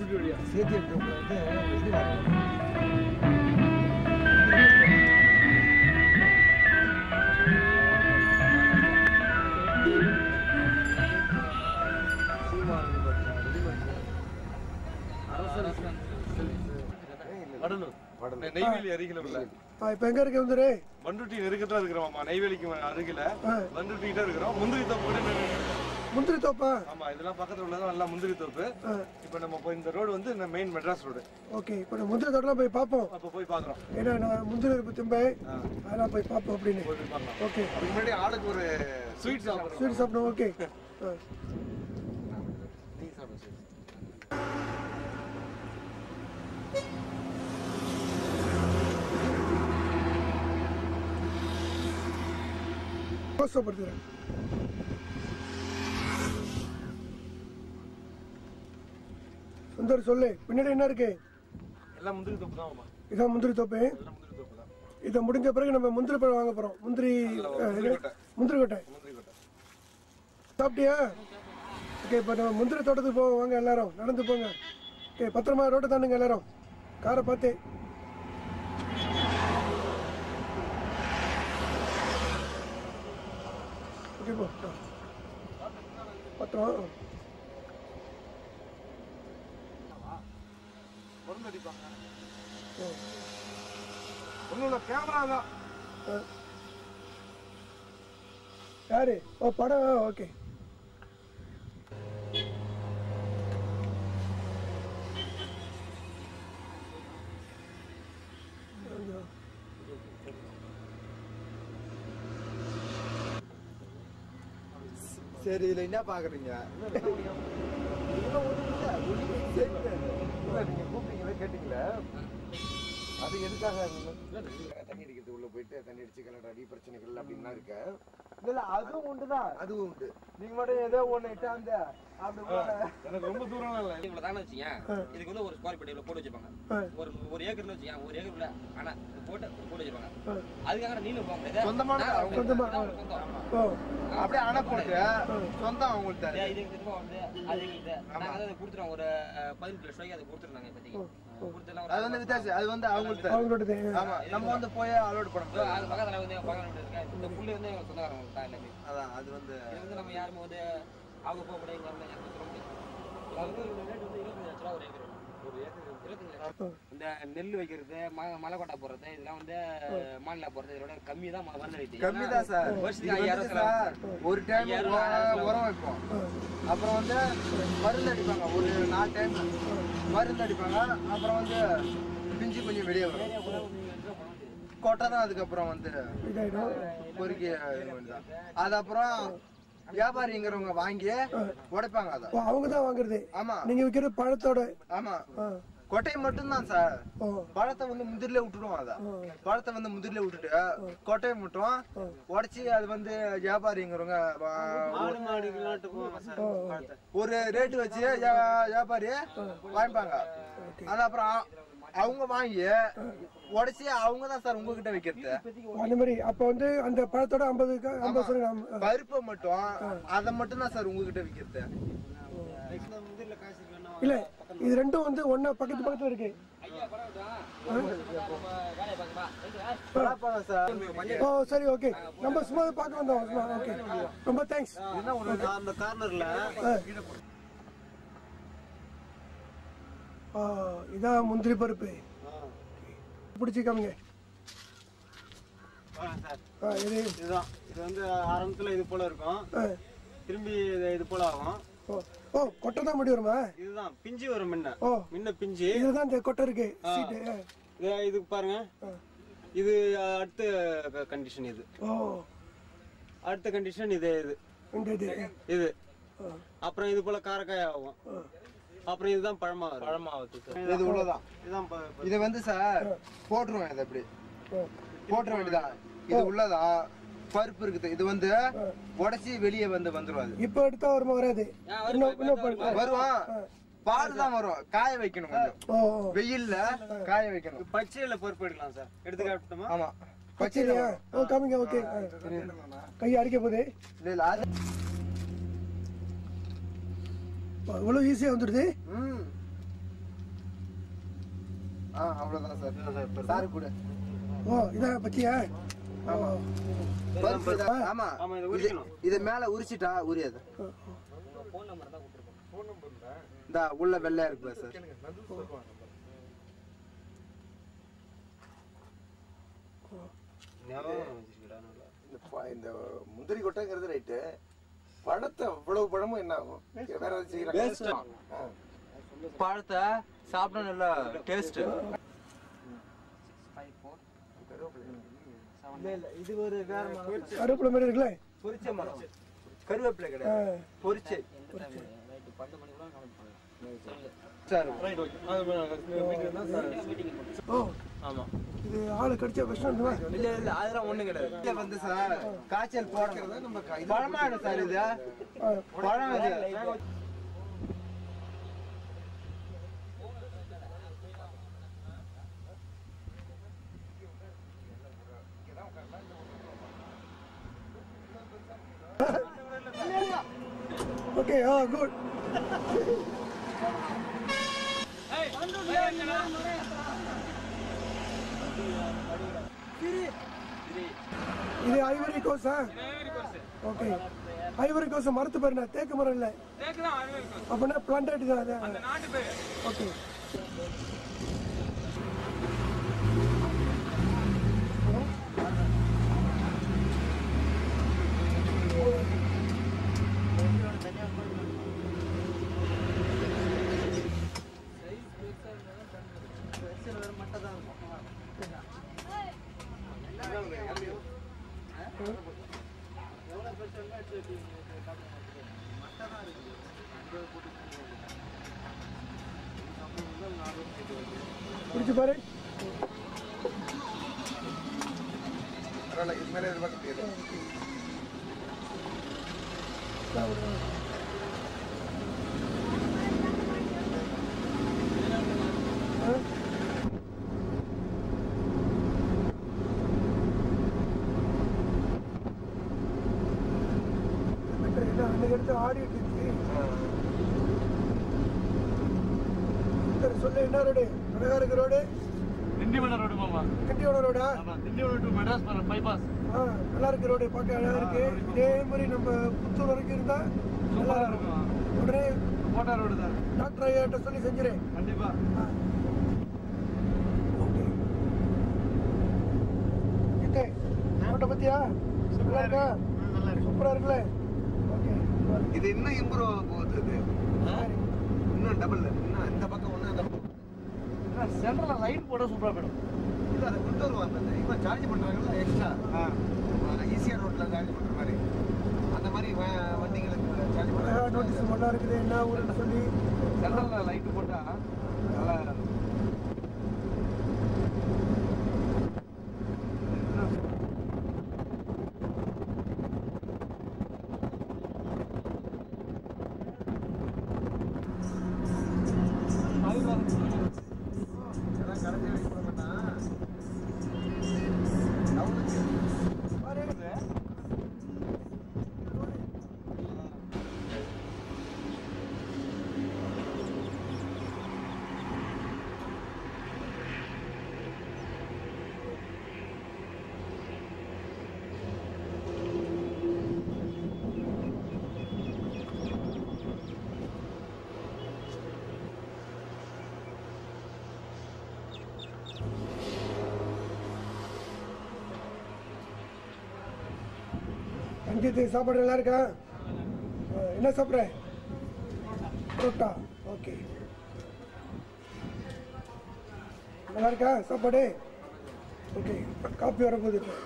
முந்துட்டு வழியா சேர்த்து எடுத்து வந்து இது வாங்கணும். வடலூர் நெய்வேலி அருகில உள்ள ஆ, இப்ப எங்க இருக்கு வந்துரு பண்ருட்டி நெருக்கத்துல இருக்கிறோம் நெய்வேலிக்கு அருகில ஆ. பண்ருட்டி கிட்ட இருக்கிறோம் முந்திரி தோப்பு கூட நின்னுட்டு முந்திரி தோப்பா ஆமா இதெல்லாம் பக்கத்துல உள்ளதா நல்லா முந்திரி தோப்பு ஆ, இப்போ நம்ம போய் இந்த ரோடு வந்து இந்த மெயின் மெட்ராஸ் ரோடு ஓகே இப்போ நம்ம முந்திரி தோட்டம்லாம் போய் பார்ப்போம் அப்போ போய் பார்க்குறோம் ஏன்னா நான் முந்திரி இருப்பு திம்பை அதெல்லாம் போய் பார்ப்போம் அப்படின்னு போய் போய் பார்க்கலாம் ஓகே அதுக்கு முன்னாடி ஆளுக்கு ஒரு ஸ்வீட் சாப்பிடுறோம் ஸ்வீட் சாப்பிடணும் ஓகே ஆ டீ சாப்பிடுறோம் கோசப்படுத்துறேன் சுந்தர் சொல்லு பின்னாடி என்ன இருக்கு எல்லாம் முந்திரி தோப்பு தான் ஆமா இதான் முந்திரி தோப்பு எல்லாம் முந்திரி தோப்பு தான் இதை முடிஞ்ச பிறகு நம்ம முந்திரி பழம் வாங்க போறோம் முந்திரி ஆ, இது, முந்திரி கொட்டை முந்திரி கொட்டை சாப்பிட்டியா ஓகே இப்போ நம்ம முந்திரி தோட்டத்துக்கு போவோம் வாங்க எல்லாரும் நடந்து போங்க ஓகே பத்திரமா ரோட்டை தாண்டுங்க எல்லாரும் காரை பார்த்து ஓகே போ பத்திரம் மருந்து அடிப்பாங்க ஒன்றும் இல்லை கேமரா தான் ஆ. யாரு ஓ படம் ஓகே சரி இதுல என்ன பாக்குறீங்க நீங்க கூப்பிட்டீங்களே கேட்டீங்களே அது எதுக்காக தண்ணி அடிக்கிறது உள்ள போயிட்டு தண்ணி அடிச்சு கலர் அடி பிரச்சனைகள் அப்படின்னா இருக்க இல்ல அதுவும் உண்டுதான் அதுவும் உண்டு நீங்க மட்டும் ஏதோ ஒண்ணு இட்டாந்த அப்படி போல எனக்கு ரொம்ப தூரம் இல்லை இவ்வளவு தானே வச்சுக்கேன் இதுக்கு வந்து ஒரு ஸ்கொயர் ஃபீட் இவ்வளவு போட்டு வச்சிருப்பாங்க ஆ. ஒரு ஒரு ஏக்கர்ல வச்சுக்கேன் ஒரு ஏக்கர் உள்ள ஆனா இது போட்டு போட்டு வச்சிருப்பாங்க ஆ. அதுக்காக நீங்களும் போக முடியாது சொந்தமானது நான் அவங்க சொந்தமா. நான் ஒரு சொந்தம். ஓ அப்படியே அணை போட்டு சொந்தம் அவங்கள்ட்ட ஏய், இது எங்களுக்கு இதுவா வந்து அது எங்களுக்கு நாங்க அதை கொடுத்துருவோம் ஒரு அஹ், பதினெட்டு லட்சம் ரூபாய்க்கு அதை கொடுத்துருந்தாங்க இப்போதைக்கு கொடுத்துலாம் அது வந்து வித்தியாசம் அது வந்து அவங்கள்ட்ட அவங்களோடது ஆமா நம்ம வந்து போய் அலோட் பண்ண முடியாது அது பக்கத்துல வந்து என் பக்கத்துல இருக்கேன் இந்த புள்ளி வந்து எங்க சொந்தக்காரங்க தான் எல்லாமே அதான் அது வந்து இது வந்து நம்ம யாருமே வந்து அவங்க போக முடியாது இங்க வந்து யாருமே சொல்ல முடியாது இது வந்து ஒரு ரேட் வந்து இருபத்தஞ்சு லட்ச ரூபா ஒரு ஏக்கர் ஒரு ஏக்கர் இருபத்தஞ்சு லட்சம் இந்த நெல் வைக்கிறது ம- மலை கொட்டை போடுறது இதெல்லாம் வந்து மாநில போடுறது இதோட கம்மி தான் மருந்து அடித்து கம்மி தான் சார் வருஷத்துக்கு இது வந்து ஐயாயிரம் சார் ஒரு டைம் ஐயாயிரம் ஆறாயிரம் உரம் வைப்போம் அப்புறம் வந்து மருந்து அடிப்பாங்க ஒரு நாலு டைம் மருந்து அடிப்பாங்க அப்புறம் வந்து பிஞ்சு கொஞ்சம் வெளியே வரும் கொட்டை தான் அதுக்கப்புறம் வந்து இதாயிடும் பொறுக்கி இது பண்ணிதான் அது அப்புறம் வியாபாரிங்கிறவங்க வாங்கி உடைப்பாங்க அதை ஓ அவங்க தான் வாங்குறது ஆமா நீங்க விற்கிற பழத்தோட ஆமா ஆ கொட்டையை மட்டும்தான் சார் ஓ பழத்தை வந்து முந்திரில விட்டுடுவோம் அதை பழத்தை வந்து முந்திரில விட்டுட்டு கொட்டையை மட்டும் உடைச்சி அது வந்து வியாபாரிங்கிறவங்க வா- ஓ ஒரு ரேட்டு வச்சு வியா- வியாபாரி வாங்கிப்பாங்க அது அப்புறம் அ- அவங்க வாங்கி உடைச்சி அவங்க தான் சார் உங்ககிட்ட வைக்கிறது அந்த மாதிரி அப்ப வந்து அந்த பழத்தோட ஐம்பது ஐம்பது சதவீதம் பருப்பை மட்டும் அதை மட்டும் தான் சார் உங்ககிட்ட விற்கிறது இல்ல இது ரெண்டும் வந்து ஒண்ணா பக்கத்து பக்கத்துல இருக்கு பலாப்பழம் சார் ஓ சரி ஓகே நம்ம சும்மா பார்க்க வந்தோம் சும்மா ஓகே ரொம்ப தேங்க்ஸ் அந்த கார்னர்ல இதான் முந்திரி பருப்பு பிடிச்சி காமிங்க சார் ஆ, இது இதுதான் இது வந்து ஆரம்பத்துல இது போல இருக்கும் ஆ, திரும்பி இது இது போல ஆகும் ஓ ஓ கொட்டை தான் முடி வருமா இதுதான் பிஞ்சு வரும் முன்ன ஓ முன்ன பிஞ்சு இதுதான் இந்த கொட்டை இருக்கு சீட்டு இது இதுக்கு பாருங்க இது அடுத்த கண்டிஷன் இது ஓ அடுத்த கண்டிஷன் இது இது இந்த இது இது அப்புறம் இது போல காரக்காய் ஆகும் அப்புறம் இதுதான் பழமா வரும் பழமா இது உள்ளதான் இதுதான் ப- ப- இது வந்து சார் போட்டுருவோம் இதை அப்படி ஓ போட்டுற வேண்டியதான் இது உள்ளதா பருப்பு இருக்குது இது வந்து உடைச்சி வெளியே வந்து வந்துரும் அது இப்போ எடுத்தா வருமா வராது இன்னும் இன்னும் பண்ணு. வருவோம் பால் தான் வரும் காய வைக்கணும் கொஞ்சம் ஓ ஓ வெயில்ல காய வைக்கணும் பச்சையில பருப்பு எடுக்கலாம் சார் எடுத்து காட்டுமா ஆமா பச்சையா ஓ காமிங்க ஓகே கை அடிக்க போகுது இல்ல இல்ல அது இவ்வளவு ஈஸியா வந்துடுது ம் ஆ அவ்வளோதான் சார் சாரு கூட ஓ இதான் பத்தியா ஆமா பருப்பு இதா- ஆமா ஆமா, இதை இது- உரிக்கணும். இது மேல உரிச்சிட்டா உரியாது ஃபோன் நம்பர் தான் கொடுத்துருக்கோம் ஃபோன் நம்பர்ல இந்த உள்ள வெள்ளையா இருக்கு பாரு சார் கேளுங்க நந்து சொல்லுவாங்க ஞாபகம் வச்சுக்கிடா நல்லா. இந்த ப- இந்த முந்திரி கொட்டைங்கிறது ரைட்டு பழத்தை அவ்வளவு பழமும் என்ன ஆகும் வேற ஏதாவது செய்யறாங்க ஆ. பழத்தை சாப்பிட நல்லா டேஸ்ட் ஃபைவ் ஃபோர் இது ஒரு வேற கருவேப்பிலை மாதிரி இருக்குல்ல பொரிச்ச மரம் கருவேப்பிலை கிடையாது பொரிச்ச எந்த டைம் நைட்டு பத்து மணிக்குள்ள கனெக்ட் பண்ணுங்க சார் ஓ ஆமா இது ஆளு கடிச்ச விஷம் இல்ல இல்ல அதெல்லாம் ஒண்ணு கிடையாது இல்ல வந்து சார் காய்ச்சல் போடுறது நம்ம க- இது பழமாடு சார் இது பழம் இது ஓகே ஆ குட் இது ஐவரி கோஸா ஓகே ஐவரி கோஸ் மரத்து பேர் என்ன தேக்கு மரம் இல்ல அப்படின்னா பிளான்டேட் தான் அது ஓகே பிடிச்சு பாரு பரவாயில்ல இது மேலே எதிர்பார்க்க முடியாது என்ன அன்னைக்கு எடுத்து ஆடிட்டு இருக்கு சரி சொல்லு என்ன ரோடு அழகாருக்கு ரோடு திண்டிவனம் ரோடு மாமா கண்டியோட ரோடா ஆமா திண்டிவனம் டு மெட்ராஸ் போற பைபாஸ் ஆ நல்லா இருக்கு ரோடு பார்க்க அழகா இருக்கு இதே மாதிரி நம்ம புத்தூர் வரைக்கும் இருந்தா நல்லா சூப்பரா இருக்கும் இருக்கும் உடனே கோட்டா ரோடு தான் டாக்டர் ஐயாட்ட சொல்லி செஞ்சிரு கண்டிப்பா ஓகே கிட்டே ரோட்டை பத்தியா நல்லா இருக்கா நல்லா இருக்கு சூப்பரா இருக்குல்ல ஓகே இது இன்னும் இம்ப்ரூவ் ஆக போகுது இது சரி இன்னும் டபுள் இன்னும் இந்த பக்கம் ஒன்று அந்த பக்கம் சென்டர்ல லைட் போட சூப்பரா போயிடும் இல்லை அதை கொண்டு வருவாங்க அந்த இவன் சார்ஜ் பண்ணுறாங்கல்ல எக்ஸ்ட்ரா ஈஸியாக ரோட்டில் சார்ஜ் பண்ணுற மாதிரி அந்த மாதிரி வ- வண்டிகளுக்கு சார்ஜ் அழகா பண்ணுறாங்க நோட்டீஸ் நல்லா இருக்குது என்ன ஊருன்னு சொல்லி சென்டர்ல லைட் போட்டா நல்லா இதெல்லாம் கடைசி வரைக்கும் போட மாட்டான் டவுனுக்கு பாரு அங்கிட்டு சாப்பாடு நல்லா இருக்கா ஆ, என்ன சாப்பிட்ற புரோட்டா ஓகே நல்லா இருக்கா சாப்பாடு ஓகே காப்பி வரப்போகுது இப்போ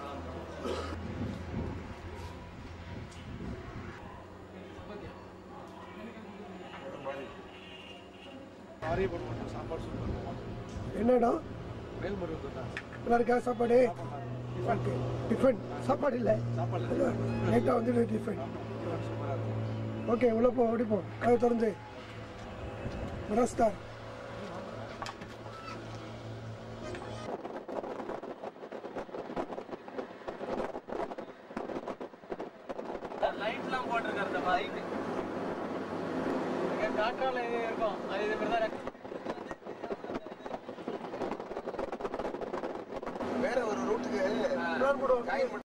ஆரிய போட மாட்டோம் சாப்பாடு சூப்பர் என்னடா மேல்மருவத்தூர் தான் நல்லா இருக்கா சாப்பாடு ஓகே டிஃபன் சாப்பாடு இல்லை சாப்பாடு லைட்டாக வந்து டிஃபன் சூப்பரா இருக்கும் ஓகே உள்ள போ ஓடி போ கதை திறந்து ரஸ்தார் லைட்லாம் போட்டிருக்காரு இந்த லைட் டாக்டர்ல இருக்கும் அது இது மாதிரி தான் வந்து பிளான் போடுவாங்க காயின்